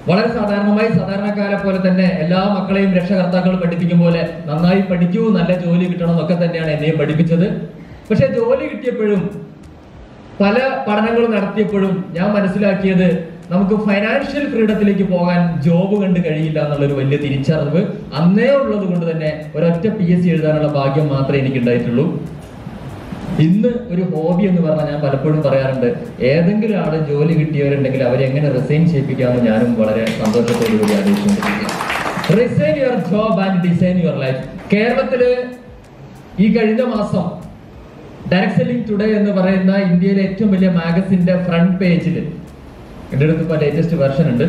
വളരെ സാധാരണമായി സാധാരണക്കാരെ പോലെ തന്നെ എല്ലാ മക്കളെയും രക്ഷകർത്താക്കൾ പഠിപ്പിക്കും പോലെ നന്നായി പഠിക്കൂ നല്ല ജോലി കിട്ടണം എന്നൊക്കെ തന്നെയാണ് എന്നെയും പഠിപ്പിച്ചത് പക്ഷെ ജോലി കിട്ടിയപ്പോഴും പല പഠനങ്ങളും നടത്തിയപ്പോഴും ഞാൻ മനസ്സിലാക്കിയത് നമുക്ക് ഫൈനാൻഷ്യൽ ഫ്രീഡത്തിലേക്ക് പോകാൻ ജോബ് കണ്ട് കഴിയില്ല എന്നുള്ളൊരു വലിയ തിരിച്ചറിവ് അന്നേ ഉള്ളത് കൊണ്ട് തന്നെ ഒരൊറ്റ പി എസ് സി എഴുതാനുള്ള ഭാഗ്യം മാത്രമേ എനിക്ക് ഉണ്ടായിട്ടുള്ളൂ ഇന്ന് ഒരു ഹോബി എന്ന് പറഞ്ഞാൽ ഞാൻ പലപ്പോഴും പറയാറുണ്ട് ഏതെങ്കിലും ആള് ജോലി കിട്ടിയവരുണ്ടെങ്കിൽ അവരെ എങ്ങനെ റിസൈൻ ചെയ്യിപ്പിക്കാമെന്ന് ഞാനും വളരെ സന്തോഷത്തോടു കൂടി ആലോചിച്ചുകൊണ്ടിരിക്കുകയാണ് resign your job and design your life കേരളത്തില് ഈ കഴിഞ്ഞ മാസം ഡയറക്ട് സെല്ലിംഗ് ടുഡേ എന്ന് പറയുന്ന ഇന്ത്യയിലെ ഏറ്റവും വലിയ മാഗസിന്റെ ഫ്രണ്ട് പേജിൽ എൻ്റെ അടുത്ത് ഇപ്പോൾ ലേറ്റസ്റ്റ് വെർഷൻ ഉണ്ട്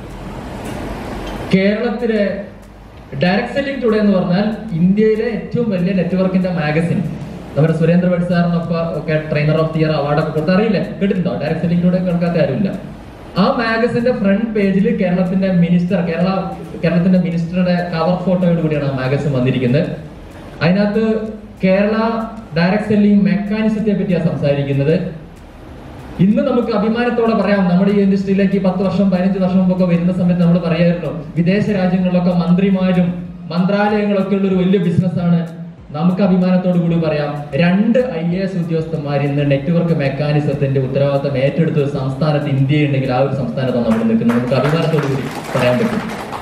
കേരളത്തിലെ ഡയറക്ട് സെല്ലിംഗ് ടുഡേ എന്ന് പറഞ്ഞാൽ ഇന്ത്യയിലെ ഏറ്റവും വലിയ നെറ്റ്വർക്കിന്റെ മാഗസിൻ നമ്മുടെ സുരേന്ദ്ര ഭട്ട് സാറിനൊക്കെ ഒക്കെ ട്രെയിനർ ഓഫ് ദി ഇയർ അവാർഡൊക്കെ കൊടുത്ത് അറിയില്ലേ കേട്ടിട്ടുണ്ടോ ഡയറക്ട് സെല്ലിംഗ് ടുഡേ കേൾക്കാത്ത ആരുമില്ല ആ മാഗസിന്റെ ഫ്രണ്ട് പേജിൽ കേരളത്തിന്റെ മിനിസ്റ്റർ കേരള കേരളത്തിന്റെ മിനിസ്റ്ററുടെ കവർ ഫോട്ടോയോട് കൂടിയാണ് ആ മാഗസിൻ വന്നിരിക്കുന്നത് അതിനകത്ത് കേരള ഡയറക്ട് സെല്ലിംഗ് മെക്കാനിസത്തെ പറ്റിയാണ് സംസാരിക്കുന്നത് ഇന്ന് നമുക്ക് അഭിമാനത്തോടെ പറയാം നമ്മുടെ ഈ ഇൻഡസ്ട്രിയിലേക്ക് പത്ത് വർഷം പതിനഞ്ച് വർഷം മുമ്പൊക്കെ വരുന്ന സമയത്ത് നമ്മൾ പറയായിരുന്നു വിദേശ രാജ്യങ്ങളിലൊക്കെ മന്ത്രിമാരും മന്ത്രാലയങ്ങളൊക്കെ ഉള്ള ഒരു വലിയ ബിസിനസ്സാണ് നമുക്ക് അഭിമാനത്തോടു കൂടി പറയാം രണ്ട് ഐ എ എസ് ഉദ്യോഗസ്ഥന്മാർ ഇന്ന് നെറ്റ്വർക്ക് മെക്കാനിസത്തിന്റെ ഉത്തരവാദിത്തം ഏറ്റെടുത്ത ഒരു സംസ്ഥാനത്ത് ഇന്ത്യ ഉണ്ടെങ്കിൽ ആ ഒരു സംസ്ഥാനത്താണ് നമ്മൾ നിൽക്കുന്നത് നമുക്ക് അഭിമാനത്തോടു കൂടി പറയാൻ പറ്റും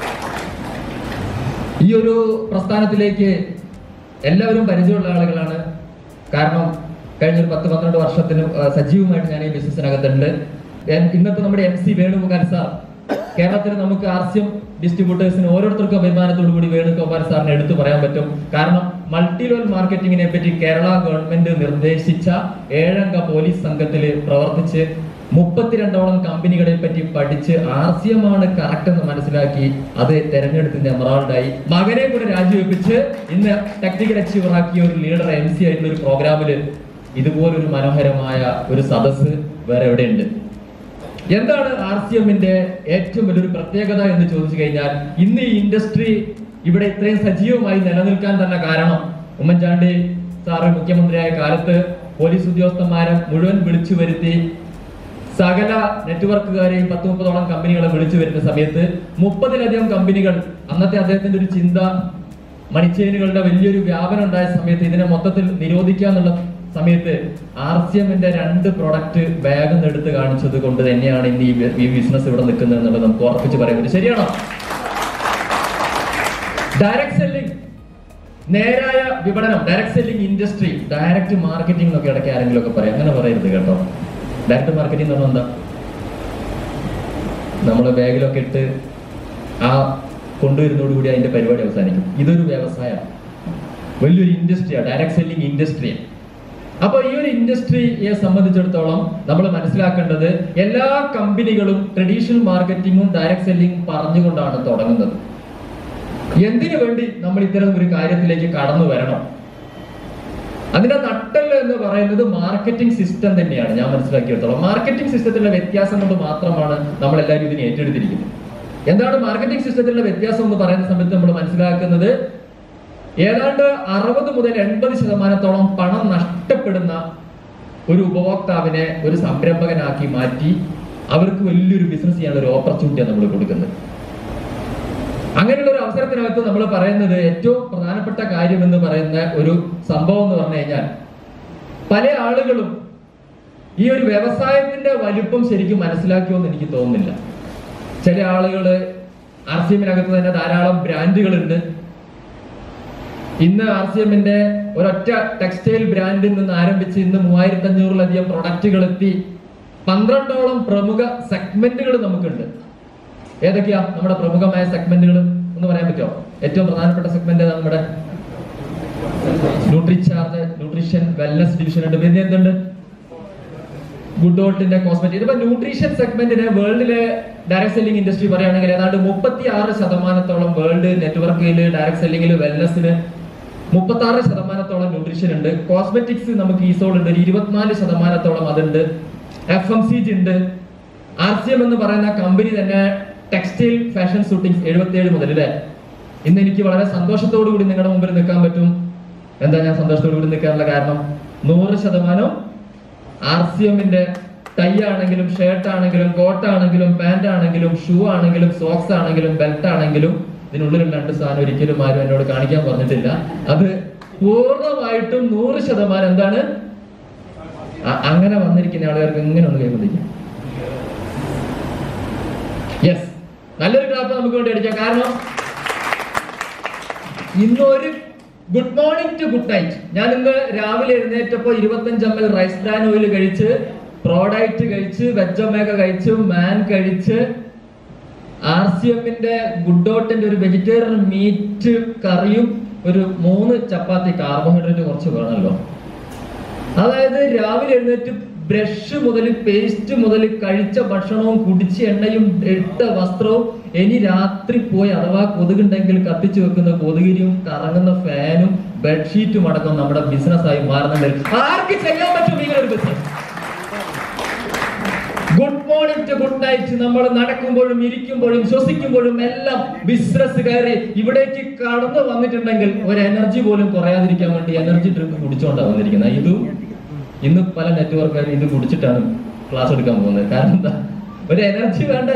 ഈ ഒരു പ്രസ്ഥാനത്തിലേക്ക് എല്ലാവരും പരിചയമുള്ള ആളുകളാണ് കാരണം കഴിഞ്ഞ ഒരു പത്ത് പന്ത്രണ്ട് വർഷത്തിന് ആ, സജീവമായിട്ട് ഞാൻ ഈ ബിസിനസ്സിനകത്തുണ്ട് എൻ- ഇന്നത്തെ നമ്മുടെ എം സി വേണുഗോപാൽ സാർ കേരളത്തിൽ നമുക്ക് ആർസ്യം ഡിസ്ട്രിബ്യൂട്ടേഴ്സിന് ഓരോരുത്തർക്കും അഭിമാനത്തോടു കൂടി വേണുഗോപാൽ സാറിനെ എടുത്തു പറയാൻ പറ്റും കാരണം മൾട്ടി ലെവൽ മാർക്കറ്റിംഗിനെ പറ്റി കേരള ഗവൺമെന്റ് നിർദ്ദേശിച്ച ഏഴംഗ പോലീസ് സംഘത്തിൽ പ്രവർത്തിച്ച് മുപ്പത്തിരണ്ടോളം കമ്പനികളെ പറ്റി പഠിച്ച് ആർസ്യമാണ് കറക്റ്റ് എന്ന് മനസ്സിലാക്കി അത് തെരഞ്ഞെടുത്തിന്റെ എമറാൾഡായി മകനെ കൂടെ രാജിവെപ്പിച്ച് ഇന്ന് ടെക്നിക്കൽ അച്ചീവർ ആക്കിയ ഒരു ലീഡർ എം സി ആയിട്ടുള്ള ഒരു പ്രോഗ്രാമില് ഇതുപോലൊരു മനോഹരമായ ഒരു സദസ്സ് വേറെ എവിടെയുണ്ട് എന്താണ് ആർ സി എമ്മിന്റെ ഏറ്റവും വലിയൊരു പ്രത്യേകത എന്ന് ചോദിച്ചു കഴിഞ്ഞാൽ ഇന്ന് ഈ ഇൻഡസ്ട്രി ഇവിടെ ഇത്രയും സജീവമായി നിലനിൽക്കാൻ തന്നെ കാരണം ഉമ്മൻചാണ്ടി സാറ് മുഖ്യമന്ത്രിയായ കാലത്ത് പോലീസ് ഉദ്യോഗസ്ഥന്മാരെ മുഴുവൻ വിളിച്ചു വരുത്തി സകല നെറ്റ്വർക്കുകാരെയും പത്ത് മുപ്പതോളം കമ്പനികളെ വിളിച്ചു വരുന്ന സമയത്ത് മുപ്പതിലധികം കമ്പനികൾ അന്നത്തെ അദ്ദേഹത്തിന്റെ ഒരു ചിന്ത മണിച്ചേനുകളുടെ വലിയൊരു വ്യാപനം ഉണ്ടായ സമയത്ത് ഇതിനെ മൊത്തത്തിൽ നിരോധിക്കുക എന്നുള്ള സമയത്ത് ആർ സി എമ്മിന്റെ രണ്ട് പ്രൊഡക്റ്റ് വേഗം എടുത്ത് കാണിച്ചത് കൊണ്ട് തന്നെയാണ് ഇന്ന് ഈ ബി- ഈ ബിസിനസ് ഇവിടെ നിൽക്കുന്നത് എന്നുള്ളത് നമുക്ക് ഉറപ്പിച്ച് പറയാൻ പറ്റും ശരിയാണോ ഡയറക്ട് സെല്ലിംഗ് നേരായ വിപണനം direct selling industry direct marketing എന്നൊക്കെ ഇടയ്ക്ക് ആരെങ്കിലും ഒക്കെ പറയാം അങ്ങനെ പറയരുത് കേട്ടോ ഡയറക്റ്റ് മാർക്കറ്റിംഗ് എന്ന് പറഞ്ഞാൽ എന്താ നമ്മൾ ബാഗിലൊക്കെ ഇട്ട് ആ കൊണ്ടുവരുന്നതോടുകൂടി അതിന്റെ പരിപാടി അവസാനിക്കും ഇതൊരു വ്യവസായമാണ് വലിയൊരു ഇൻഡസ്ട്രിയാണ് ഡയറക്ട് സെല്ലിംഗ് ഇൻഡസ്ട്രിയാണ് അപ്പൊ ഈ ഒരു ഇൻഡസ്ട്രിയെ സംബന്ധിച്ചിടത്തോളം നമ്മൾ മനസ്സിലാക്കേണ്ടത് എല്ലാ കമ്പനികളും ട്രഡീഷണൽ മാർക്കറ്റിംഗും ഡയറക്ട് സെല്ലിംഗും പറഞ്ഞുകൊണ്ടാണ് തുടങ്ങുന്നത് എന്തിനു വേണ്ടി നമ്മൾ ഇത്തരം ഒരു കാര്യത്തിലേക്ക് കടന്നു വരണം അതിന്റെ നട്ടല് എന്ന് പറയുന്നത് മാർക്കറ്റിംഗ് സിസ്റ്റം തന്നെയാണ് ഞാൻ മനസ്സിലാക്കിയെടുത്തോളം മാർക്കറ്റിംഗ് സിസ്റ്റത്തിലെ വ്യത്യാസം കൊണ്ട് മാത്രമാണ് നമ്മൾ എല്ലാവരും ഇതിനെ ഏറ്റെടുത്തിരിക്കുന്നത് എന്താണ് മാർക്കറ്റിംഗ് സിസ്റ്റത്തിലുള്ള വ്യത്യാസം എന്ന് പറയുന്ന സമയത്ത് നമ്മൾ മനസ്സിലാക്കുന്നത് ഏതാണ്ട് അറുപത് മുതൽ എൺപത് ശതമാനത്തോളം പണം നഷ്ടപ്പെടുന്ന ഒരു ഉപഭോക്താവിനെ ഒരു സംരംഭകനാക്കി മാറ്റി അവർക്ക് വലിയൊരു ബിസിനസ് ചെയ്യാനുള്ള ഒരു ഓപ്പർച്യൂണിറ്റിയാണ് നമ്മൾ കൊടുക്കുന്നത് അങ്ങനെയുള്ള ഒരു അവസരത്തിനകത്ത് നമ്മൾ പറയുന്നത് ഏറ്റവും പ്രധാനപ്പെട്ട കാര്യം എന്ന് പറയുന്ന ഒരു സംഭവം എന്ന് പറഞ്ഞു കഴിഞ്ഞാൽ പല ആളുകളും ഈ ഒരു വ്യവസായത്തിന്റെ വലിപ്പം ശരിക്കും മനസ്സിലാക്കിയോ എന്ന് എനിക്ക് തോന്നുന്നില്ല ചില ആളുകള് ആർ സി എമ്മിനകത്ത് തന്നെ ധാരാളം ബ്രാൻഡുകളുണ്ട് ഇന്ന് ആർ സി എമ്മിന്റെ ഒരൊറ്റ ടെക്സ്റ്റൈൽ ബ്രാൻഡിൽ നിന്ന് ആരംഭിച്ച് ഇന്ന് മൂവായിരത്തി അഞ്ഞൂറിലധികം പ്രൊഡക്റ്റുകൾ എത്തി പന്ത്രണ്ടോളം പ്രമുഖ സെഗ്മെന്റുകൾ നമുക്കുണ്ട് ഏതൊക്കെയാ നമ്മുടെ പ്രമുഖമായ സെഗ്മെന്റുകൾ എന്ന് പറയാൻ പറ്റുമോ ഏറ്റവും പ്രധാനപ്പെട്ട സെഗ്മെന്റ് നമ്മുടെ ന്യൂട്രിചാർജ് ന്യൂട്രീഷൻ വെൽനസ് ഡിവിഷൻ ഉണ്ട് പിന്നെ എന്തുണ്ട് ഗുഡ് ഡോട്ടിന്റെ കോസ്മെറ്റിക് ഇതിപ്പോ ന്യൂട്രീഷൻ സെഗ്മെന്റിന് വേൾഡിലെ ഡയറക്ട് സെല്ലിംഗ് ഇൻഡസ്ട്രി പറയുകയാണെങ്കിൽ ഏതാണ്ട് മുപ്പത്തി ആറ് ശതമാനത്തോളം വേൾഡ് നെറ്റ്വർക്കിൽ ഡയറക്ട് സെല്ലിംഗിൽ വെൽനസിന് മുപ്പത്തി ആറ് ശതമാനത്തോളം ന്യൂട്രീഷൻ ഉണ്ട് കോസ്മെറ്റിക്സ് നമുക്ക് ഈസോൾ ഉണ്ട് ഒരു ഇരുപത്തിനാല് ശതമാനത്തോളം അതുണ്ട് എഫ് എം സി ജി ഉണ്ട് ആർ സി എം എന്ന് പറയുന്ന കമ്പനി തന്നെ ടെക്സ്റ്റൈൽ ഫാഷൻ ഷൂട്ടിംഗ്സ് എഴുപത്തി ഏഴ് മുതൽ അല്ലേ ഇന്ന് എനിക്ക് വളരെ സന്തോഷത്തോടു കൂടി നിങ്ങളുടെ മുമ്പിൽ നിൽക്കാൻ പറ്റും എന്താ ഞാൻ സന്തോഷത്തോടു കൂടി നിൽക്കാനുള്ള കാരണം നൂറ് ശതമാനം ആർ സി എമ്മിന്റെ ടൈ ആണെങ്കിലും ഷർട്ട് ആണെങ്കിലും കോട്ട് ആണെങ്കിലും പാന്റ് ആണെങ്കിലും ഷൂ ആണെങ്കിലും സോക്സ് ആണെങ്കിലും ബെൽറ്റ് ആണെങ്കിലും ഇതിനുള്ളിലുള്ള രണ്ട് സാധനം ഒരിക്കലും ആരും എന്നോട് കാണിക്കാൻ പറഞ്ഞിട്ടില്ല അത് പൂർണ്ണമായിട്ടും നൂറ് ശതമാനം എന്താണ് അ- അങ്ങനെ വന്നിരിക്കുന്ന ആളുകൾക്ക് ഇങ്ങനെ ഒന്ന് കൈവന്നിരിക്കാം യെസ് നല്ലൊരു ക്ലാപ്പ് നമുക്ക് വേണ്ടി അടിക്കാം കാരണം ഇന്ന് ഒരു good morning to good night ഞാൻ ഇന്ന് രാവിലെ എഴുന്നേറ്റപ്പോ ഇരുപത്തഞ്ച് M L rice bran oil കഴിച്ച് പ്രോഡക്റ്റ് കഴിച്ച് വെജൊമേക കഴിച്ച് മാൻ കഴിച്ച് ആർ സി എമ്മിന്റെ ഗുഡോട്ടിന്റെ ഒരു വെജിറ്റേറിയൻ മീറ്റ് കറിയും ഒരു മൂന്ന് ചപ്പാത്തി കാർബോഹൈഡ്രേറ്റ് കുറച്ച് വേണമല്ലോ അതായത് രാവിലെ എഴുന്നേറ്റ് ബ്രഷ് മുതൽ പേസ്റ്റ് മുതൽ കഴിച്ച ഭക്ഷണവും കുടിച്ച എണ്ണയും ഇട്ട വസ്ത്രവും ഇനി രാത്രി പോയി അഥവാ കൊതുകുണ്ടെങ്കിൽ കത്തിച്ചു വെക്കുന്ന കൊതുകിരിയും കറങ്ങുന്ന ഫാനും ബെഡ്ഷീറ്റും അടക്കം നമ്മുടെ ബിസിനസ് ആയി മാറുന്നുണ്ട് ആർക്ക് ചെയ്യാൻ പറ്റും ഇങ്ങനെ ഒരു business good morning to good night നമ്മൾ നടക്കുമ്പോഴും ഇരിക്കുമ്പോഴും ശ്വസിക്കുമ്പോഴും എല്ലാം ബിസിനസ് കയറി ഇവിടേക്ക് കടന്നു വന്നിട്ടുണ്ടെങ്കിൽ ഒരു എനർജി പോലും കുറയാതിരിക്കാൻ വേണ്ടി എനർജി ഡ്രിങ്ക് കുടിച്ചുകൊണ്ടാണ് വന്നിരിക്കുന്നത് ഇതും ഇന്ന് പല നെറ്റ്വർക്കുകാരും ഇത് കുടിച്ചിട്ടാണ് ക്ലാസ് എടുക്കാൻ പോകുന്നത് കാരണം എന്താ ഒരു എനർജി വേണ്ടേ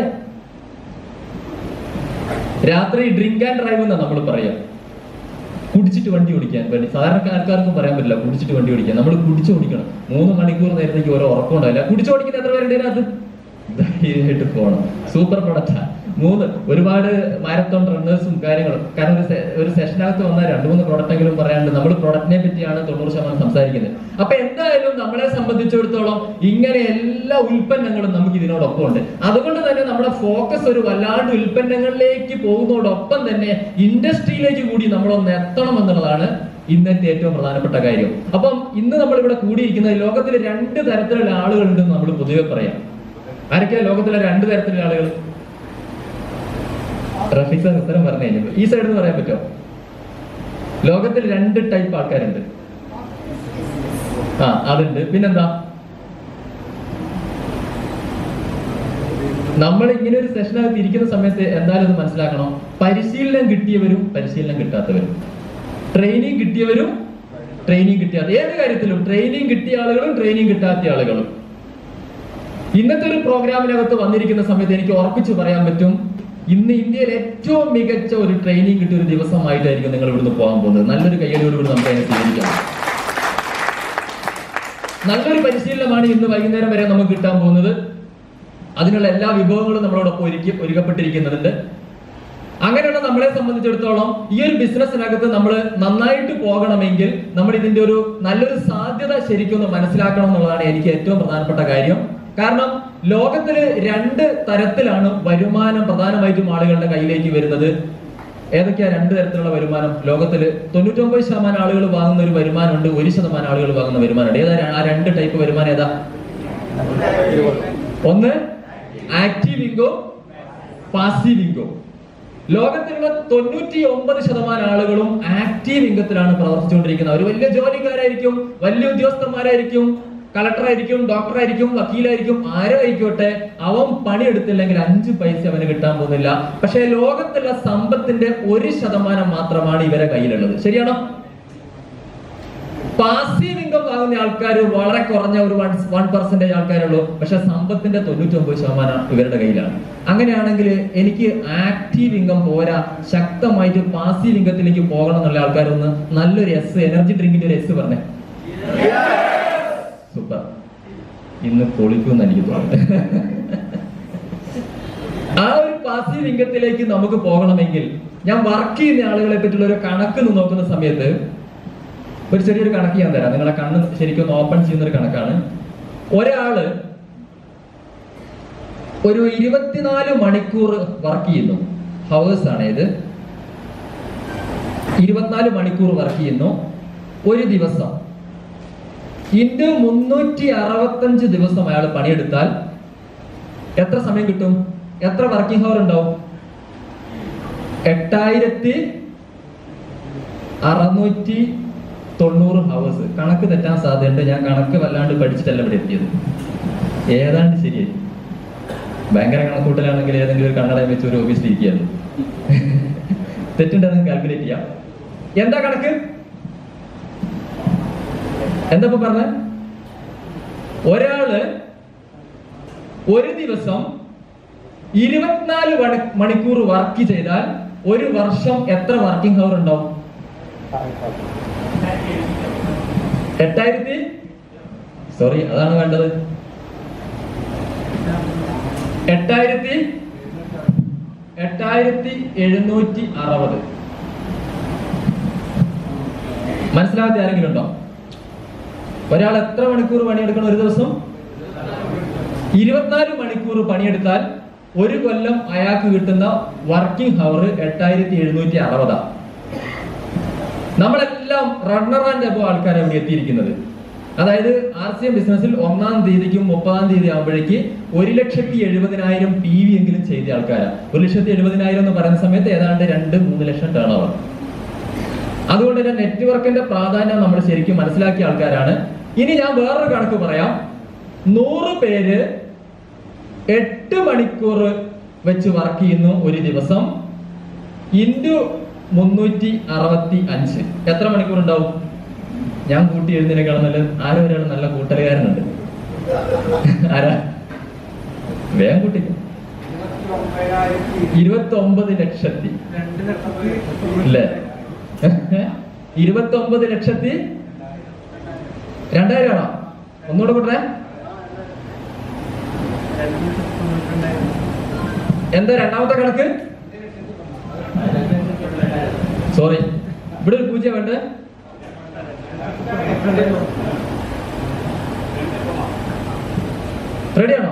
രാത്രി ഡ്രിങ്ക് ആൻഡ് ഡ്രൈവ് എന്നാ നമ്മൾ പറയാ കുടിച്ചിട്ട് വണ്ടി ഓടിക്കാൻ വേണ്ടി സാധാരണക്കാർക്കാർക്കും പറയാൻ പറ്റില്ല കുടിച്ചിട്ട് വണ്ടി ഓടിക്കാൻ നമ്മൾ കുടിച്ചു ഓടിക്കണം മൂന്ന് മണിക്കൂർ നേരത്തേക്ക് ഓരോ ഉറക്കം ഉണ്ടാവില്ല കുടിച്ചു ഓടിക്കുന്ന എത്ര പേരുണ്ട് ഇതിനകത്ത് ധൈര്യമായിട്ട് പോകണം സൂപ്പർ പ്രൊഡക്റ്റാ മൂന്ന് ഒരുപാട് മാരത്തോൺ റണ്ണേഴ്സും കാര്യങ്ങളും കാരണം ഒരു സെ- ഒരു സെഷനകത്ത് വന്നാൽ രണ്ടു മൂന്ന് പ്രൊഡക്റ്റ് എങ്കിലും പറയാനുണ്ട് നമ്മൾ പ്രൊഡക്റ്റിനെ പറ്റിയാണ് തൊണ്ണൂറ് ശതമാനം സംസാരിക്കുന്നത് അപ്പൊ എന്തായാലും നമ്മളെ സംബന്ധിച്ചിടത്തോളം ഇങ്ങനെ എല്ലാ ഉൽപ്പന്നങ്ങളും നമുക്ക് ഇതിനോടൊപ്പം ഉണ്ട് അതുകൊണ്ട് തന്നെ നമ്മുടെ ഫോക്കസ് ഒരു വല്ലാണ്ട് ഉൽപ്പന്നങ്ങളിലേക്ക് പോകുന്നതോടൊപ്പം തന്നെ ഇൻഡസ്ട്രിയിലേക്ക് കൂടി നമ്മളൊന്ന് എത്തണം എന്നുള്ളതാണ് ഇന്നത്തെ ഏറ്റവും പ്രധാനപ്പെട്ട കാര്യം അപ്പം ഇന്ന് നമ്മൾ ഇവിടെ കൂടിയിരിക്കുന്നത് ലോകത്തിൽ രണ്ട് തരത്തിലുള്ള ആളുകളുണ്ടെന്ന് നമ്മൾ പൊതുവെ പറയാം ആരൊക്കെയാ ലോകത്തിലെ രണ്ട് തരത്തിലുള്ള ആളുകൾ റഫീഖ് സാർ ഉത്തരം പറഞ്ഞു കഴിഞ്ഞു ഈ സൈഡിൽ നിന്ന് പറയാൻ പറ്റുമോ ലോകത്തിൽ രണ്ട് ടൈപ്പ് ആൾക്കാരുണ്ട് ആ അതുണ്ട് പിന്നെന്താ നമ്മൾ ഇങ്ങനെ ഒരു സെഷനകത്ത് ഇരിക്കുന്ന സമയത്ത് എന്തായാലും ഇത് മനസ്സിലാക്കണം പരിശീലനം കിട്ടിയവരും പരിശീലനം കിട്ടാത്തവരും ട്രെയിനിങ് കിട്ടിയവരും ട്രെയിനിങ് കിട്ടിയാത്ത ഏത് കാര്യത്തിലും ട്രെയിനിങ് കിട്ടിയ ആളുകളും ട്രെയിനിങ് കിട്ടാത്ത ആളുകളും ഇന്നത്തെ ഒരു പ്രോഗ്രാമിനകത്ത് വന്നിരിക്കുന്ന സമയത്ത് എനിക്ക് ഉറപ്പിച്ച് പറയാൻ പറ്റും ഇന്ന് ഇന്ത്യയിൽ ഏറ്റവും മികച്ച ഒരു ട്രെയിനിങ് കിട്ടിയ ഒരു ദിവസമായിട്ടായിരിക്കും നിങ്ങൾ ഇവിടുന്ന് പോകാൻ പോകുന്നത് നല്ലൊരു കയ്യടിയോടുകൂടി നമുക്ക് അതിനെ സ്വീകരിക്കാം നല്ലൊരു പരിശീലനമാണ് ഇന്ന് വൈകുന്നേരം വരെ നമുക്ക് കിട്ടാൻ പോകുന്നത് അതിനുള്ള എല്ലാ വിഭവങ്ങളും നമ്മളോടൊപ്പം ഒരുക്കി ഒരുക്കപ്പെട്ടിരിക്കുന്നുണ്ട് അങ്ങനെയുള്ള നമ്മളെ സംബന്ധിച്ചിടത്തോളം ഈ ഒരു ബിസിനസ്സിനകത്ത് നമ്മൾ നന്നായിട്ട് പോകണമെങ്കിൽ നമ്മൾ ഇതിന്റെ ഒരു നല്ലൊരു സാധ്യത ശരിക്കും ഒന്ന് മനസ്സിലാക്കണം എന്നുള്ളതാണ് എനിക്ക് ഏറ്റവും പ്രധാനപ്പെട്ട കാര്യം കാരണം ലോകത്തില് രണ്ട് തരത്തിലാണ് വരുമാനം പ്രധാനമായിട്ടും ആളുകളുടെ കയ്യിലേക്ക് വരുന്നത് ഏതൊക്കെയാ രണ്ട് തരത്തിലുള്ള വരുമാനം ലോകത്തില് തൊണ്ണൂറ്റൊമ്പത് ശതമാനം ആളുകൾ വാങ്ങുന്ന ഒരു വരുമാനമുണ്ട് ഒരു ശതമാനം ആളുകൾ വാങ്ങുന്ന വരുമാനമുണ്ട് ഏതാ ആ രണ്ട് ടൈപ്പ് വരുമാനം ഏതാ ഒന്ന് ആക്റ്റീവ് ഇൻകോ പാസീവ് ഇൻകോ ലോകത്തിലുള്ള തൊണ്ണൂറ്റി ഒമ്പത് ശതമാനം ആളുകളും ആക്റ്റീവ് ഇംഗത്തിലാണ് പ്രവർത്തിച്ചുകൊണ്ടിരിക്കുന്നത് അവർ വലിയ ജോലിക്കാരായിരിക്കും വലിയ ഉദ്യോഗസ്ഥന്മാരായിരിക്കും കളക്ടറായിരിക്കും ഡോക്ടറായിരിക്കും വക്കീലായിരിക്കും ആരോ ആയിക്കോട്ടെ അവൻ പണിയെടുത്തില്ലെങ്കിൽ അഞ്ച് പൈസ അവന് കിട്ടാൻ പോകുന്നില്ല പക്ഷേ ലോകത്തുള്ള സമ്പത്തിന്റെ ഒരു ശതമാനം മാത്രമാണ് ഇവരെ കയ്യിലുള്ളത് ശരിയാണോ പാസീവ് ഇൻകം വാങ്ങുന്ന ആൾക്കാർ വളരെ കുറഞ്ഞ ഒരു വൺ വൺ പെർസെന്റേജ് ആൾക്കാരുള്ളൂ പക്ഷെ സമ്പത്തിന്റെ തൊണ്ണൂറ്റി ഒമ്പത് ശതമാനം ഇവരുടെ കയ്യിലാണ് അങ്ങനെയാണെങ്കിൽ എനിക്ക് ആക്റ്റീവ് ഇൻകം പോരാ ശക്തമായിട്ട് പാസീവ് ഇൻകത്തിലേക്ക് പോകണം എന്നുള്ള ആൾക്കാരൊന്ന് നല്ലൊരു എസ് എനർജി ഡ്രിങ്കിന്റെ ഒരു എസ് പറഞ്ഞേ സൂപ്പർ ഇന്ന് പൊളിക്കുമെന്ന് എനിക്ക് തോന്നുന്നു ആ ഒരു പാസീവ് ഇൻകത്തിലേക്ക് നമുക്ക് പോകണമെങ്കിൽ ഞാൻ വർക്ക് ചെയ്യുന്ന ആളുകളെ പറ്റിയുള്ള ഒരു കണക്ക് ഒന്ന് നോക്കുന്ന സമയത്ത് ഒരു ചെറിയൊരു കണക്ക് ഞാൻ തരാം നിങ്ങളെ കണ്ണ് ശരിക്കും ഒന്ന് ഓപ്പൺ ചെയ്യുന്ന ഒരു കണക്കാണ് ഒരാള് ഒരു ഇരുപത്തിനാല് മണിക്കൂർ വർക്ക് ചെയ്യുന്നു ഹവേഴ്സ് ആണ് ഇത് ഇരുപത്തിനാല് മണിക്കൂർ വർക്ക് ചെയ്യുന്നു ഒരു ദിവസം ഇൻഡു മുന്നൂറ്റി അറുപത്തഞ്ച് ദിവസം അയാൾ പണിയെടുത്താൽ എത്ര സമയം കിട്ടും എത്ര വർക്കിംഗ് ഹവർ ഉണ്ടാവും എട്ടായിരത്തി അറുന്നൂറ്റി തൊണ്ണൂറ് ഹവേഴ്സ് കണക്ക് തെറ്റാൻ സാധ്യതയുണ്ട് ഞാൻ കണക്ക് വല്ലാണ്ട് പഠിച്ചിട്ടല്ല ഇവിടെ എത്തിയത് ഏതാണ്ട് ശരിയായി ഭയങ്കര കണക്കൂട്ടലാണെങ്കിൽ ഏതെങ്കിലും ഒരു കണ്ണട വെച്ച് ഒരു ഓഫീസിൽ ഇരിക്കുകയാണ് തെറ്റുണ്ടെന്ന് കാൽക്കുലേറ്റ് ചെയ്യാം എന്താ കണക്ക് എന്താ ഇപ്പൊ പറഞ്ഞ ഒരാള് ഒരു ദിവസം ഇരുപത്തിനാല് മണി- മണിക്കൂർ വർക്ക് ചെയ്താൽ ഒരു വർഷം എത്ര വർക്കിംഗ് ഹവർ ഉണ്ടാവും എട്ടായിരത്തി സോറി അതാണ് വേണ്ടത് എട്ടായിരത്തി എട്ടായിരത്തി എഴുന്നൂറ്റി അറുപത് മനസ്സിലാവാത്ത ആരെങ്കിലും ഉണ്ടോ ഒരാൾ എത്ര മണിക്കൂർ പണിയെടുക്കണം ഒരു ദിവസം ഇരുപത്തിനാല് മണിക്കൂർ പണിയെടുത്താൽ ഒരു കൊല്ലം അയാൾക്ക് കിട്ടുന്ന വർക്കിംഗ് ഹവർ എട്ടായിരത്തി എഴുന്നൂറ്റി അറുപതാ നമ്മളെല്ലാം റണ്ണർ ആൻഡ് അബോ ആൾക്കാരാണ് ഇവിടെ എത്തിയിരിക്കുന്നത് അതായത് ആർ സി എം ബിസിനസ്സിൽ ഒന്നാം തീയതിക്കും മുപ്പതാം തീയതി ആകുമ്പോഴേക്ക് ഒരു ലക്ഷത്തി എഴുപതിനായിരം പി വി എങ്കിലും ചെയ്ത ആൾക്കാരാണ് ഒരു ലക്ഷത്തി എഴുപതിനായിരം എന്ന് പറയുന്ന സമയത്ത് ഏതാണ്ട് രണ്ട് മൂന്ന് ലക്ഷം ടേൺ ഓവർ അതുകൊണ്ട് തന്നെ നെറ്റ്വർക്കിന്റെ പ്രാധാന്യം നമ്മൾ ശരിക്കും മനസ്സിലാക്കിയ ആൾക്കാരാണ് ഇനി ഞാൻ വേറൊരു കണക്ക് പറയാം നൂറ് പേര് എട്ട് മണിക്കൂർ വെച്ച് വർക്ക് ചെയ്യുന്നു ഒരു ദിവസം ഇൻറ്റു മുന്നൂറ്റി അറുപത്തി അഞ്ച് എത്ര മണിക്കൂർ ഉണ്ടാവും ഞാൻ കൂട്ടി എഴുന്നതിനേക്കാൾ നല്ല ആരോ ഒരാൾ നല്ല കൂട്ടലുകാരനുണ്ട് ആരാ വേഗം കൂട്ടിക്കും ഇരുപത്തി ഒമ്പത് ലക്ഷത്തി ഇല്ലേ ഇരുപത്തി ഒമ്പത് ലക്ഷത്തി രണ്ടായിരം ആണോ ഒന്നുകൂടെ കൂട്ടേ എന്താ രണ്ടാമത്തെ കണക്ക് സോറി ഇവിടെ ഒരു പൂജ വേണ്ടേ റെഡിയാണോ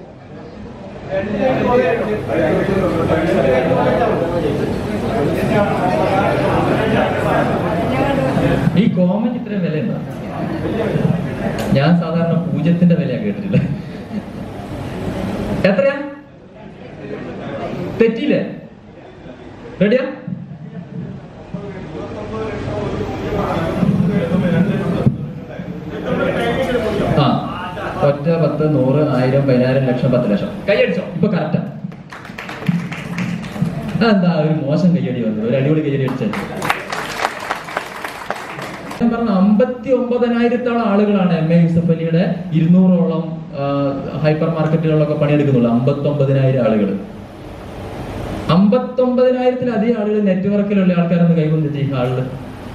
ഈ കോമന്റ് ഇത്രയും വിലയുണ്ടോ ഞാൻ സാധാരണ പൂജ്യത്തിന്റെ വിലയാ കേട്ടിട്ടില്ല എത്രയാ തെറ്റിയില്ലേ റെഡിയാ ആ ഒറ്റ പത്ത് നൂറ് ആയിരം പതിനായിരം ലക്ഷം പത്ത് ലക്ഷം കൈയടിച്ചോ ഇപ്പൊ കറക്റ്റാ എന്താ ഒരു മോശം കയ്യടി വന്നത് ഒരു അടിപൊളി കയ്യടി അടിച്ചത് ഞാൻ പറഞ്ഞ അമ്പത്തി ഒമ്പതിനായിരത്തോളം ആളുകളാണ് എം എ യൂസഫ് അലിയുടെ ഇരുന്നൂറോളം ഹൈപ്പർ മാർക്കറ്റുകളിലൊക്കെ പണിയെടുക്കുന്നുള്ളൂ അമ്പത്തി ഒമ്പതിനായിരം ആളുകൾ അമ്പത്തി ഒമ്പതിനായിരത്തിലധികം ആളുകൾ നെറ്റ്വർക്കിലുള്ള ആൾക്കാരൊന്ന് കൈവന്നിട്ട് ഈ ഹാളില്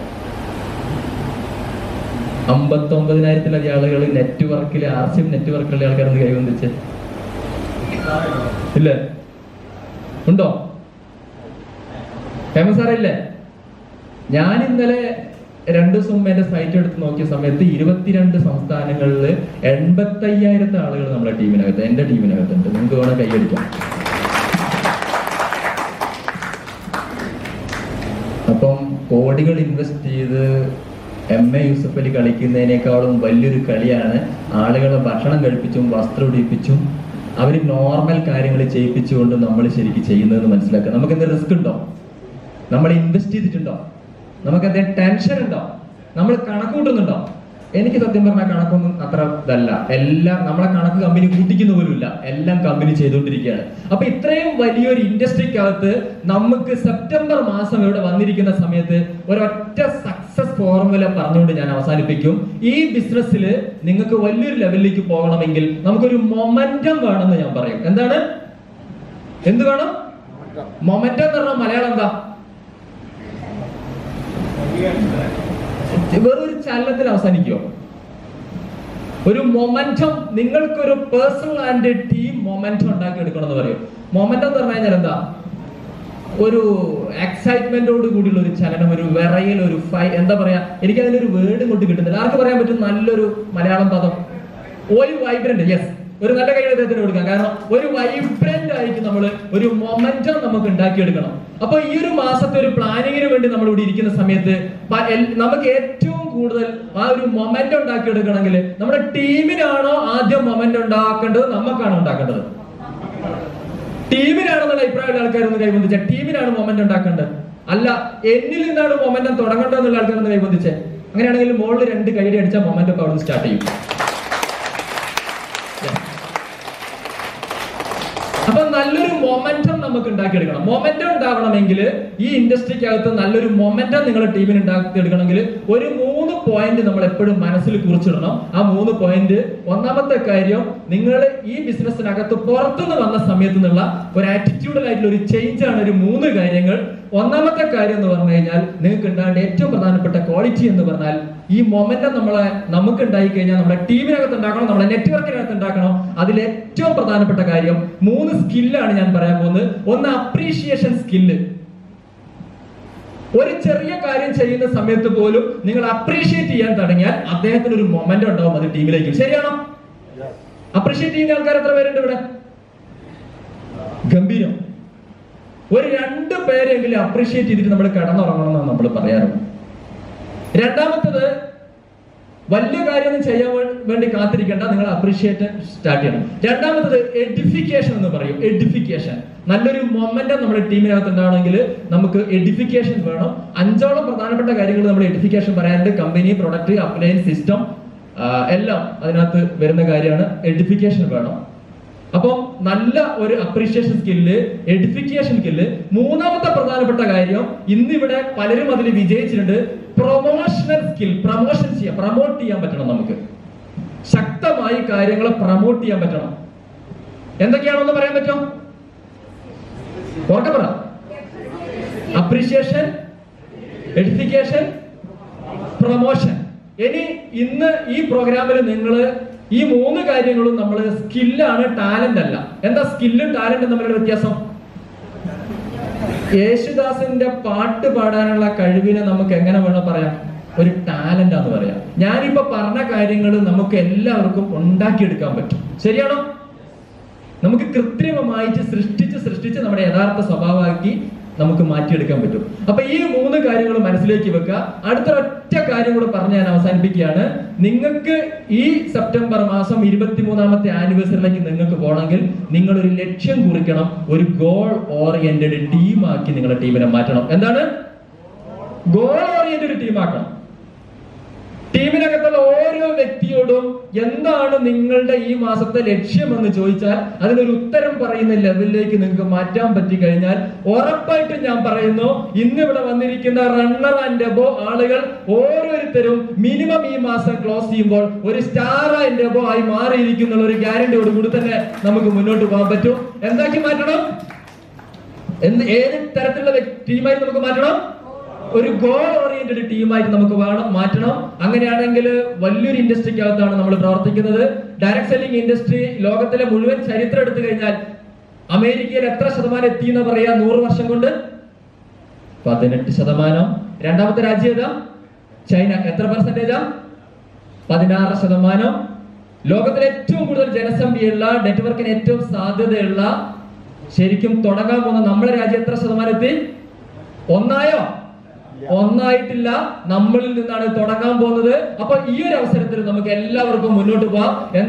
അമ്പത്തി ഒമ്പതിനായിരത്തിലധികം ആളുകൾ നെറ്റ്വർക്കിൽ ആർ സി എം നെറ്റ്വർക്കിലുള്ള ആൾക്കാരൊന്ന് കൈവന്നിച്ച് ഇല്ലേ ഉണ്ടോ ഫേമസ് സാറല്ലേ ഞാൻ ഇന്നലെ രണ്ടു ദിവസം മുമ്പ് എന്റെ സൈറ്റ് എടുത്ത് നോക്കിയ സമയത്ത് ഇരുപത്തിരണ്ട് സംസ്ഥാനങ്ങളിൽ എൺപത്തി അയ്യായിരത്തെ ആളുകൾ നമ്മുടെ ടീമിനകത്ത് എന്റെ ടീമിനകത്തുണ്ട് നിങ്ങൾക്ക് വേണം കൈയടിക്കാം അപ്പം കോടികൾ ഇൻവെസ്റ്റ് ചെയ്ത് എം എ യൂസഫ് അലി കളിക്കുന്നതിനേക്കാളും വലിയൊരു കളിയാണ് ആളുകളെ ഭക്ഷണം കഴിപ്പിച്ചും വസ്ത്രം ഉടിപ്പിച്ചും അവർ നോർമൽ കാര്യങ്ങൾ ചെയ്യിപ്പിച്ചുകൊണ്ട് നമ്മൾ ശരിക്കും ചെയ്യുന്നതെന്ന് മനസ്സിലാക്കുക നമുക്ക് എന്ത് റിസ്ക് ഉണ്ടോ നമ്മൾ ഇൻവെസ്റ്റ് ചെയ്തിട്ടുണ്ടോ നമുക്ക് എന്തെങ്കിലും ടെൻഷൻ ഉണ്ടോ നമ്മൾ കണക്ക് കൂട്ടുന്നുണ്ടോ എനിക്ക് സത്യം പറഞ്ഞാൽ കണക്കൊന്നും അത്ര ഇതല്ല എല്ലാം നമ്മളെ കണക്ക് കമ്പനി കൂട്ടിക്കുന്ന പോലും ഇല്ല എല്ലാം കമ്പനി ചെയ്തുകൊണ്ടിരിക്കുകയാണ് അപ്പൊ ഇത്രയും വലിയൊരു ഇൻഡസ്ട്രിക്കകത്ത് നമുക്ക് സെപ്റ്റംബർ മാസം ഇവിടെ വന്നിരിക്കുന്ന സമയത്ത് ഒരൊറ്റ സക്സസ് ഫോർമുല പറഞ്ഞുകൊണ്ട് ഞാൻ അവസാനിപ്പിക്കും ഈ ബിസിനസ്സിൽ നിങ്ങൾക്ക് വലിയൊരു ലെവലിലേക്ക് പോകണമെങ്കിൽ നമുക്കൊരു മൊമെന്റം വേണമെന്ന് ഞാൻ പറയും എന്താണ് എന്ത് വേണം മൊമെന്റം എന്ന് പറഞ്ഞാൽ മലയാളം എന്താ വെറൊരു ചലനത്തിൽ അവസാനിക്കുമോ ഒരു മൊമെന്റം നിങ്ങൾക്കൊരു പേഴ്സണൽ ആൻഡ് ടീം മൊമെന്റം ഉണ്ടാക്കി എടുക്കണം എന്ന് പറയും മൊമെന്റം എന്ന് പറഞ്ഞു കഴിഞ്ഞാൽ എന്താ ഒരു എക്സൈറ്റ്മെന്റോട് കൂടിയുള്ള ഒരു ചലനം ഒരു വിറയൽ ഒരു ഫൈ എന്താ പറയാ എനിക്ക് അതിനൊരു വേർഡ് കൊണ്ട് കിട്ടുന്നില്ല ആർക്ക് പറയാൻ പറ്റും നല്ലൊരു മലയാളം പദം ഒരു വൈബ്രന്റ് യെസ് ഒരു നല്ല കൈ അദ്ദേഹത്തിന് കൊടുക്കാം കാരണം ഒരു വൈബ്രന്റ് ആയിട്ട് നമ്മൾ ഒരു മൊമെന്റം നമുക്ക് ഉണ്ടാക്കിയെടുക്കണം അപ്പൊ ഈ ഒരു മാസത്തെ ഒരു പ്ലാനിങ്ങിന് വേണ്ടി നമ്മൾ ഇവിടെ ഇരിക്കുന്ന സമയത്ത് പ- എൽ- നമുക്ക് ഏറ്റവും കൂടുതൽ ആ ഒരു മൊമെന്റം ഉണ്ടാക്കിയെടുക്കണമെങ്കിൽ നമ്മുടെ ടീമിനാണോ ആദ്യം മൊമെന്റം ഉണ്ടാക്കേണ്ടത് നമുക്കാണോ ഉണ്ടാക്കേണ്ടത് ടീമിനാണെന്നുള്ള അഭിപ്രായമുള്ള ആൾക്കാരൊന്ന് കൈബന്ധിച്ച ടീമിനാണ് മൊമെന്റ് ഉണ്ടാക്കേണ്ടത് അല്ല എന്നിൽ നിന്നാണ് മൊമെന്റം തുടങ്ങേണ്ടത് എന്നുള്ള ആൾക്കാരൊന്ന് കൈബന്ധിച്ചേ അങ്ങനെയാണെങ്കിൽ മോളിൽ രണ്ട് കൈഡി അടിച്ചാൽ മൊമെന്റ് ഒക്കെ അവിടെ സ്റ്റാർട്ട് ചെയ്യും അപ്പൊ നല്ലൊരു മൊമെന്റം നമുക്ക് ഉണ്ടാക്കിയെടുക്കണം മൊമെന്റം ഉണ്ടാവണമെങ്കിൽ ഈ ഇൻഡസ്ട്രിക്കകത്ത് നല്ലൊരു മൊമെന്റം നിങ്ങളുടെ ടീമിന് ഉണ്ടാക്കിയെടുക്കണമെങ്കിൽ ഒരു മൂന്ന് പോയിന്റ് നമ്മൾ എപ്പോഴും മനസ്സിൽ കുറിച്ചിടണം ആ മൂന്ന് പോയിന്റ് ഒന്നാമത്തെ കാര്യം നിങ്ങൾ ഈ ബിസിനസ്സിനകത്ത് പുറത്തുനിന്ന് വന്ന സമയത്ത് നിന്നുള്ള ഒരു ആറ്റിറ്റ്യൂഡലായിട്ടുള്ള ഒരു ചേഞ്ച് ആണ് ഒരു മൂന്ന് കാര്യങ്ങൾ ഒന്നാമത്തെ കാര്യം എന്ന് പറഞ്ഞു കഴിഞ്ഞാൽ നിങ്ങൾക്ക് ഉണ്ടാകേണ്ട ഏറ്റവും പ്രധാനപ്പെട്ട ക്വാളിറ്റി എന്ന് പറഞ്ഞാൽ ഈ മൊമെന്റം നമ്മളെ നമുക്ക് ഉണ്ടായി കഴിഞ്ഞാൽ നമ്മുടെ ടീമിനകത്ത് ഉണ്ടാക്കണം നമ്മുടെ നെറ്റ്വർക്കിനകത്ത് ഉണ്ടാക്കണം അതിൽ ഏറ്റവും പ്രധാനപ്പെട്ട കാര്യം മൂന്ന് സ്കില്ലാണ് ഞാൻ പറയാൻ പോകുന്നത് ഒന്ന് അപ്രീഷിയേഷൻ സ്കില്ല് ഒരു ചെറിയ കാര്യം ചെയ്യുന്ന സമയത്ത് പോലും നിങ്ങൾ അപ്രീഷിയേറ്റ് ചെയ്യാൻ തുടങ്ങിയാൽ അദ്ദേഹത്തിന് ഒരു മൊമെന്റ് ഉണ്ടാവും അത് ടീമിലേക്ക് ശരിയാണോ അപ്രീഷിയേറ്റ് ചെയ്യുന്ന ആൾക്കാർ എത്ര പേരുണ്ട് ഇവിടെ ഗംഭീരം ഒരു രണ്ട് പേരെങ്കിലും അപ്രീഷിയേറ്റ് ചെയ്തിട്ട് നമ്മൾ കിടന്നുറങ്ങണം എന്നാണ് നമ്മൾ പറയാറുണ്ട് രണ്ടാമത്തത് വലിയ കാര്യമൊന്നും ചെയ്യാൻ വേ- വേണ്ടി കാത്തിരിക്കേണ്ട നിങ്ങൾ അപ്രീഷിയേറ്റ് സ്റ്റാർട്ട് ചെയ്യണം രണ്ടാമത്തത് എഡിഫിക്കേഷൻ എന്ന് പറയും എഡിഫിക്കേഷൻ നല്ലൊരു മൊമെന്റം നമ്മുടെ ടീമിനകത്ത് ഉണ്ടാവണമെങ്കിൽ നമുക്ക് എഡിഫിക്കേഷൻ വേണം അഞ്ചോളം പ്രധാനപ്പെട്ട കാര്യങ്ങൾ നമ്മൾ എഡിഫിക്കേഷൻ പറയാനുണ്ട് കമ്പനി പ്രൊഡക്റ്റ് അപ്ലയൻസ് സിസ്റ്റം എല്ലാം അതിനകത്ത് വരുന്ന കാര്യമാണ് എഡിഫിക്കേഷൻ വേണം അപ്പം നല്ല ഒരു അപ്രീഷിയേഷൻ സ്കില്ല് എഡിഫിക്കേഷൻ സ്കില്ല് മൂന്നാമത്തെ പ്രധാനപ്പെട്ട കാര്യം ഇന്നിവിടെ പലരും അതിൽ വിജയിച്ചിട്ടുണ്ട് പ്രൊമോഷണൽ സ്കിൽ പ്രൊമോഷൻ ചെയ്യാൻ പ്രൊമോട്ട് ചെയ്യാൻ പറ്റണം നമുക്ക് ശക്തമായി കാര്യങ്ങളെ പ്രൊമോട്ട് ചെയ്യാൻ പറ്റണം എന്തൊക്കെയാണെന്ന് പറയാൻ പറ്റും ഉറക്കെ പറ അപ്രീഷിയേഷൻ എഡിഫിക്കേഷൻ പ്രൊമോഷൻ ഇനി ഇന്ന് ഈ പ്രോഗ്രാമിൽ നിങ്ങൾ ഈ മൂന്ന് കാര്യങ്ങളും നമ്മൾ സ്കില്ലാണ് ടാലന്റ് അല്ല എന്താ സ്കില്ലും ടാലന്റും തമ്മിലുള്ള വ്യത്യാസം യേശുദാസിന്റെ പാട്ട് പാടാനുള്ള കഴിവിനെ നമുക്ക് എങ്ങനെ വേണം പറയാം ഒരു ടാലന്റ് ആന്ന് പറയാം ഞാനിപ്പോ പറഞ്ഞ കാര്യങ്ങൾ നമുക്ക് എല്ലാവർക്കും ഉണ്ടാക്കിയെടുക്കാൻ പറ്റും ശരിയാണോ നമുക്ക് കൃത്രിമമായിട്ട് സൃഷ്ടിച്ച് സൃഷ്ടിച്ച് നമ്മുടെ യഥാർത്ഥ സ്വഭാവമാക്കി നമുക്ക് മാറ്റിയെടുക്കാൻ പറ്റും അപ്പൊ ഈ മൂന്ന് കാര്യങ്ങൾ മനസ്സിലേക്ക് വെക്കുക അടുത്ത ഒറ്റ കാര്യം കൂടെ പറഞ്ഞ് ഞാൻ അവസാനിപ്പിക്കുകയാണ് നിങ്ങൾക്ക് ഈ സെപ്റ്റംബർ മാസം ഇരുപത്തിമൂന്നാമത്തെ ആനിവേഴ്സറിയിലേക്ക് നിങ്ങൾക്ക് പോകണമെങ്കിൽ നിങ്ങൾ ഒരു ലക്ഷ്യം കുറിക്കണം ഒരു ഗോൾ ഓറിയന്റഡ് ടീമാക്കി നിങ്ങളുടെ ടീമിനെ മാറ്റണം എന്താണ് ഗോൾ ഓറിയന്റഡ് ടീമാക്കണം ടീമിനകത്തുള്ള ഓരോ വ്യക്തിയോടും എന്താണ് നിങ്ങളുടെ ഈ മാസത്തെ ലക്ഷ്യമെന്ന് ചോദിച്ചാൽ അതിനൊരു ഉത്തരം പറയുന്ന ലെവലിലേക്ക് നിങ്ങൾക്ക് മാറ്റാൻ പറ്റി കഴിഞ്ഞാൽ ഉറപ്പായിട്ടും ഞാൻ പറയുന്നു ഇന്ന് ഇവിടെ വന്നിരിക്കുന്ന റണ്ണർ ആൻഡ് എബോ ആളുകൾ ഓരോരുത്തരും മിനിമം ഈ മാസം ക്ലോസ് ചെയ്യുമ്പോൾ ഒരു സ്റ്റാർ ആൻഡ് എബോ ആയി മാറിയിരിക്കുന്ന ഒരു ഗ്യാരണ്ടിയോട് കൂടി തന്നെ നമുക്ക് മുന്നോട്ട് പോകാൻ പറ്റും എന്താക്കി മാറ്റണം എന്ത് ഏത് തരത്തിലുള്ള വ്യക്തി- ടീമായി നമുക്ക് മാറ്റണം ഒരു ഗോൾ ഓറിയന്റഡ് ടീമായിട്ട് നമുക്ക് വേണം മാറ്റണം അങ്ങനെയാണെങ്കിൽ വലിയൊരു ഇൻഡസ്ട്രിക്കകത്താണ് നമ്മൾ പ്രവർത്തിക്കുന്നത് ഡയറക്ട് സെല്ലിംഗ് ഇൻഡസ്ട്രി ലോകത്തിലെ മുഴുവൻ ചരിത്രം എടുത്തു കഴിഞ്ഞാൽ അമേരിക്കയിൽ എത്ര ശതമാനം എത്തി എന്ന് പറയാ നൂറ് വർഷം കൊണ്ട് പതിനെട്ട് ശതമാനം രണ്ടാമത്തെ രാജ്യം ഏതാ ചൈന എത്ര പെർസെന്റേജാ പതിനാറ് ശതമാനം ലോകത്തിലെ ഏറ്റവും കൂടുതൽ ജനസംഖ്യയുള്ള നെറ്റ്വർക്കിന് ഏറ്റവും സാധ്യതയുള്ള ശരിക്കും തുടങ്ങാൻ പോകുന്ന നമ്മുടെ രാജ്യം എത്ര ശതമാനം എത്തി ഒന്നായോ ഒന്നായിട്ടില്ല നമ്മളിൽ നിന്നാണ് തുടങ്ങാൻ പോകുന്നത് അപ്പൊ ഈ ഒരു അവസരത്തിൽ നമുക്ക് എല്ലാവർക്കും മുന്നോട്ട് പോവാം